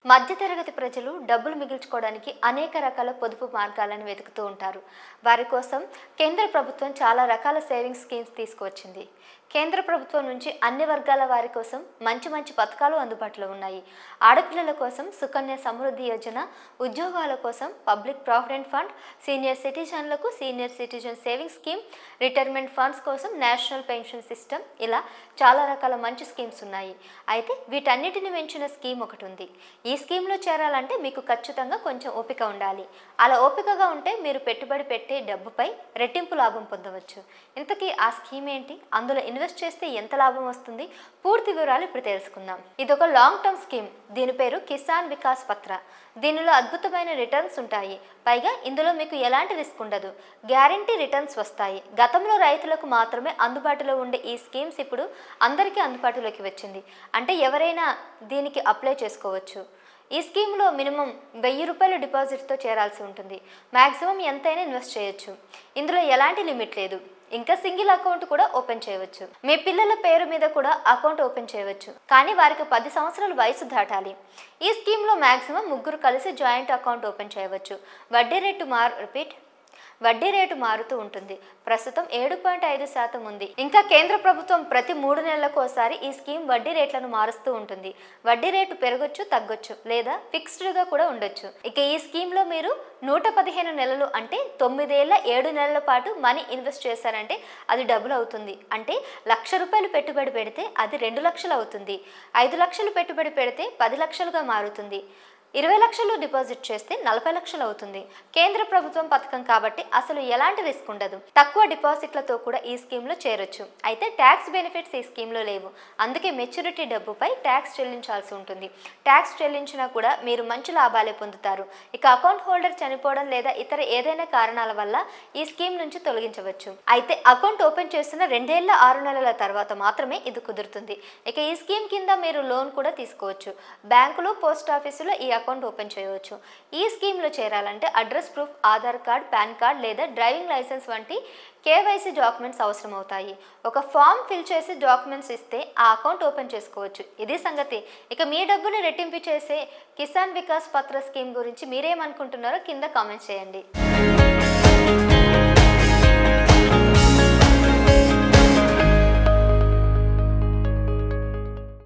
మధ్యతరగతి ప్రజలు డబ్బులు మిగిల్చుకోవడానికి అనేక రకాల పొదుపు మార్గాలను వెతుకుతూ ఉంటారు వారి కోసం కేంద్ర ప్రభుత్వం చాలా రకాల సేవింగ్స్ స్కీమ్స్ తీసుకువచ్చింది కేంద్ర ప్రభుత్వం నుంచి అన్ని వర్గాల వారి కోసం మంచి మంచి పథకాలు అందుబాటులో ఉన్నాయి ఆడపిల్లల కోసం సుకన్య సమృద్ధి యోజన ఉద్యోగాల కోసం పబ్లిక్ ప్రావిడెంట్ ఫండ్ సీనియర్ సిటిజన్లకు senior citizen savings scheme retirement funds కోసం నేషనల్ పెన్షన్ సిస్టమ్ ఇలా చాలా రకాల మంచి స్కీమ్స్ ఉన్నాయి అయితే వీటన్నిటిని మించిన స్కీమ్ ఒకటి ఉంది ఈ స్కీమ్లో చేరాలంటే మీకు ఖచ్చితంగా కొంచెం ఓపిక ఉండాలి అలా ఓపికగా ఉంటే మీరు పెట్టుబడి పెట్టే డబ్బుపై రెట్టింపు లాభం పొందవచ్చు ఇంతకీ ఆ స్కీమ్ ఏంటి అందులో ఇన్వెస్ట్ చేస్తే ఎంత లాభం వస్తుంది పూర్తి వివరాలు ఇప్పుడు తెలుసుకుందాం ఇది ఒక లాంగ్ టర్మ్ స్కీమ్ దీని పేరు కిసాన్ వికాస్ పత్ర దీనిలో అద్భుతమైన రిటర్న్స్ ఉంటాయి పైగా ఇందులో మీకు ఎలాంటి రిస్క్ ఉండదు గ్యారంటీ రిటర్న్స్ వస్తాయి గతంలో రైతులకు మాత్రమే అందుబాటులో ఉండే ఈ స్కీమ్స్ ఇప్పుడు అందరికీ అందుబాటులోకి వచ్చింది అంటే ఎవరైనా దీనికి అప్లై చేసుకోవచ్చు ఈ స్కీమ్లో మినిమం వెయ్యి రూపాయల డిపాజిట్తో చేరాల్సి ఉంటుంది మ్యాక్సిమం ఎంతైనా ఇన్వెస్ట్ చేయొచ్చు ఇందులో ఎలాంటి లిమిట్ లేదు ఇంకా సింగిల్ అకౌంట్ కూడా ఓపెన్ చేయవచ్చు మీ పిల్లల పేరు మీద కూడా అకౌంట్ ఓపెన్ చేయవచ్చు కానీ వారికి పది సంవత్సరాల వయసు దాటాలి ఈ స్కీమ్లో మ్యాక్సిమం ముగ్గురు కలిసి జాయింట్ అకౌంట్ ఓపెన్ చేయవచ్చు వడ్డీ రేటు మార్ రిపీట్ వడ్డీ రేటు మారుతూ ఉంటుంది ప్రస్తుతం ఏడు పాయింట్ ఐదు శాతం ఉంది ఇంకా కేంద్ర ప్రభుత్వం ప్రతి మూడు నెలలకు ఒకసారి ఈ స్కీమ్ వడ్డీ రేట్లను మారుస్తూ ఉంటుంది వడ్డీ రేటు పెరగొచ్చు తగ్గొచ్చు లేదా ఫిక్స్డ్గా కూడా ఉండొచ్చు ఇక ఈ స్కీమ్లో మీరు నూట పదిహేను నెలలు అంటే తొమ్మిదేళ్ల ఏడు నెలల పాటు మనీ ఇన్వెస్ట్ చేశారంటే అది డబుల్ అవుతుంది అంటే లక్ష రూపాయలు పెట్టుబడి పెడితే అది రెండు లక్షలు అవుతుంది ఐదు లక్షలు పెట్టుబడి పెడితే పది లక్షలుగా మారుతుంది ఇరవై లక్షలు డిపాజిట్ చేస్తే నలభై లక్షలు అవుతుంది కేంద్ర ప్రభుత్వం పథకం కాబట్టి అసలు ఎలాంటి రిస్క్ ఉండదు తక్కువ డిపాజిట్లతో కూడా ఈ స్కీమ్లో చేరొచ్చు అయితే ట్యాక్స్ బెనిఫిట్స్ ఈ స్కీమ్లో లేవు అందుకే మెచ్యూరిటీ డబ్బుపై ట్యాక్స్ చెల్లించాల్సి ఉంటుంది ట్యాక్స్ చెల్లించినా కూడా మీరు మంచి లాభాలే పొందుతారు ఇక అకౌంట్ హోల్డర్ చనిపోవడం లేదా ఇతర ఏదైనా కారణాల వల్ల ఈ స్కీమ్ నుంచి తొలగించవచ్చు అయితే అకౌంట్ ఓపెన్ చేస్తున్న రెండేళ్ల ఆరు నెలల తర్వాత మాత్రమే ఇది కుదురుతుంది ఇక ఈ స్కీమ్ కింద మీరు లోన్ కూడా తీసుకోవచ్చు బ్యాంకులు పోస్ట్ ఆఫీసులో ఈ అకౌంట్ ఓపెన్ చేయవచ్చు ఈ స్కీమ్లో చేరాలంటే address proof Aadhaar card PAN card లేదా డ్రైవింగ్ లైసెన్స్ వంటి కేవైసీ డాక్యుమెంట్స్ అవసరం అవుతాయి ఒక ఫామ్ ఫిల్ చేసి డాక్యుమెంట్స్ ఇస్తే ఆ అకౌంట్ ఓపెన్ చేసుకోవచ్చు ఇది సంగతి ఇక మీ డబ్బుని రెట్టింపు చేసే కిసాన్ వికాస్ పత్ర స్కీమ్ గురించి మీరేమనుకుంటున్నారో కింద కామెంట్ చేయండి